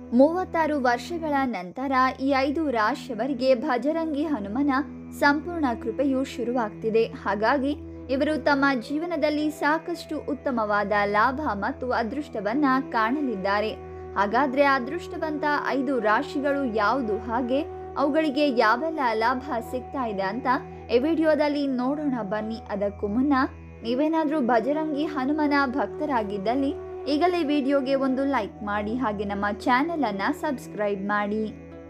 ಮೂವತ್ತಾರು ವರ್ಷಗಳ ನಂತರ ಈ ಐದು ರಾಶಿಯವರಿಗೆ ಭಜರಂಗಿ ಹನುಮನ ಸಂಪೂರ್ಣ ಕೃಪೆಯು ಶುರುವಾಗ್ತಿದೆ ಹಾಗಾಗಿ ಇವರು ತಮ್ಮ ಜೀವನದಲ್ಲಿ ಸಾಕಷ್ಟು ಉತ್ತಮವಾದ ಲಾಭ ಮತ್ತು ಅದೃಷ್ಟವನ್ನ ಕಾಣಲಿದ್ದಾರೆ ಹಾಗಾದ್ರೆ ಅದೃಷ್ಟವಂತ ಐದು ರಾಶಿಗಳು ಯಾವುದು ಹಾಗೆ ಅವುಗಳಿಗೆ ಯಾವೆಲ್ಲ ಲಾಭ ಸಿಗ್ತಾ ಇದೆ ಅಂತ ಈ ವಿಡಿಯೋದಲ್ಲಿ ನೋಡೋಣ ಬನ್ನಿ ಅದಕ್ಕೂ ಮುನ್ನ ನೀವೇನಾದರೂ ಭಜರಂಗಿ ಹನುಮನ ಭಕ್ತರಾಗಿದ್ದಲ್ಲಿ ಈಗಲೇ ವಿಡಿಯೋಗೆ ಒಂದು ಲೈಕ್ ಮಾಡಿ ಹಾಗೆ ನಮ್ಮ ಚಾನೆಲ್ ಅನ್ನ ಸಬ್ಸ್ಕ್ರೈಬ್ ಮಾಡಿ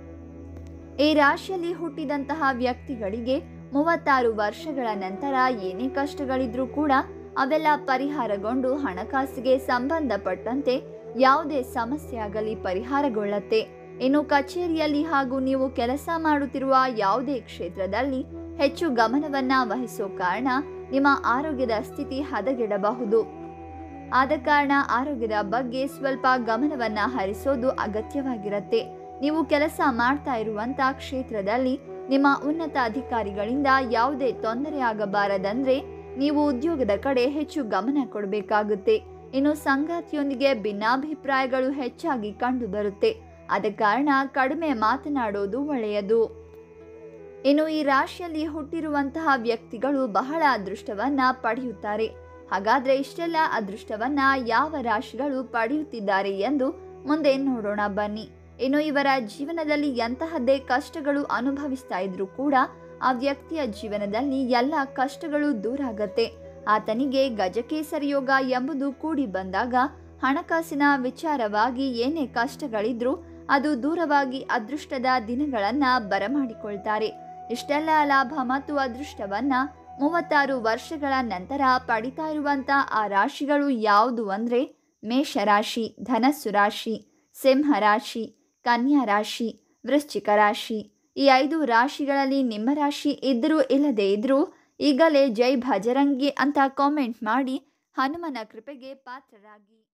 ಈ ರಾಶಿಯಲ್ಲಿ ಹುಟ್ಟಿದಂತಹ ವ್ಯಕ್ತಿಗಳಿಗೆ ಮೂವತ್ತಾರು ವರ್ಷಗಳ ನಂತರ ಏನೇ ಕಷ್ಟಗಳಿದ್ರೂ ಕೂಡ ಅವೆಲ್ಲ ಪರಿಹಾರಗೊಂಡು ಹಣಕಾಸಿಗೆ ಸಂಬಂಧಪಟ್ಟಂತೆ ಯಾವುದೇ ಸಮಸ್ಯೆ ಆಗಲಿ ಪರಿಹಾರಗೊಳ್ಳತ್ತೆ ಇನ್ನು ಕಚೇರಿಯಲ್ಲಿ ಹಾಗೂ ನೀವು ಕೆಲಸ ಮಾಡುತ್ತಿರುವ ಯಾವುದೇ ಕ್ಷೇತ್ರದಲ್ಲಿ ಹೆಚ್ಚು ಗಮನವನ್ನ ವಹಿಸೋ ಕಾರಣ ನಿಮ್ಮ ಆರೋಗ್ಯದ ಸ್ಥಿತಿ ಹದಗೆಡಬಹುದು ಆದ ಕಾರಣ ಆರೋಗ್ಯದ ಬಗ್ಗೆ ಸ್ವಲ್ಪ ಗಮನವನ್ನ ಹರಿಸೋದು ಅಗತ್ಯವಾಗಿರುತ್ತೆ ನೀವು ಕೆಲಸ ಮಾಡ್ತಾ ಇರುವಂತ ಕ್ಷೇತ್ರದಲ್ಲಿ ನಿಮ್ಮ ಉನ್ನತ ಅಧಿಕಾರಿಗಳಿಂದ ಯಾವುದೇ ತೊಂದರೆ ಆಗಬಾರದಂದ್ರೆ ನೀವು ಉದ್ಯೋಗದ ಕಡೆ ಹೆಚ್ಚು ಗಮನ ಕೊಡಬೇಕಾಗುತ್ತೆ ಇನ್ನು ಸಂಗಾತಿಯೊಂದಿಗೆ ಭಿನ್ನಾಭಿಪ್ರಾಯಗಳು ಹೆಚ್ಚಾಗಿ ಕಂಡು ಬರುತ್ತೆ ಆದ ಕಾರಣ ಕಡಿಮೆ ಮಾತನಾಡೋದು ಒಳ್ಳೆಯದು ಇನ್ನು ಈ ರಾಶಿಯಲ್ಲಿ ಹುಟ್ಟಿರುವಂತಹ ವ್ಯಕ್ತಿಗಳು ಬಹಳ ಅದೃಷ್ಟವನ್ನ ಪಡೆಯುತ್ತಾರೆ ಹಾಗಾದ್ರೆ ಇಷ್ಟೆಲ್ಲ ಅದೃಷ್ಟವನ್ನ ಯಾವ ರಾಶಿಗಳು ಪಡೆಯುತ್ತಿದ್ದಾರೆ ಎಂದು ಮುಂದೆ ನೋಡೋಣ ಬನ್ನಿ ಇನ್ನು ಇವರ ಜೀವನದಲ್ಲಿ ಎಂತಹದ್ದೇ ಕಷ್ಟಗಳು ಅನುಭವಿಸ್ತಾ ಇದ್ರೂ ಕೂಡ ಆ ವ್ಯಕ್ತಿಯ ಜೀವನದಲ್ಲಿ ಎಲ್ಲ ಕಷ್ಟಗಳು ದೂರ ಆಗತ್ತೆ ಆತನಿಗೆ ಗಜಕೇಸರಿ ಯೋಗ ಎಂಬುದು ಕೂಡಿ ಬಂದಾಗ ಹಣಕಾಸಿನ ವಿಚಾರವಾಗಿ ಏನೇ ಕಷ್ಟಗಳಿದ್ರೂ ಅದು ದೂರವಾಗಿ ಅದೃಷ್ಟದ ದಿನಗಳನ್ನ ಬರಮಾಡಿಕೊಳ್ತಾರೆ ಇಷ್ಟೆಲ್ಲ ಲಾಭ ಮತ್ತು ಅದೃಷ್ಟವನ್ನ ಮೂವತ್ತಾರು ವರ್ಷಗಳ ನಂತರ ಪಡಿತಾ ಇರುವಂತ ಆ ರಾಶಿಗಳು ಯಾವುದು ಅಂದ್ರೆ ಮೇಷರಾಶಿ ಧನಸ್ಸು ರಾಶಿ ಸಿಂಹ ರಾಶಿ ಕನ್ಯಾ ರಾಶಿ ವೃಶ್ಚಿಕ ರಾಶಿ ಈ ಐದು ರಾಶಿಗಳಲ್ಲಿ ನಿಮ್ಮ ರಾಶಿ ಇದ್ರೂ ಇಲ್ಲದೇ ಇದ್ರೂ ಈಗಲೇ ಜೈ ಭಜರಂಗಿ ಅಂತ ಕಾಮೆಂಟ್ ಮಾಡಿ ಹನುಮನ ಕೃಪೆಗೆ ಪಾತ್ರರಾಗಿ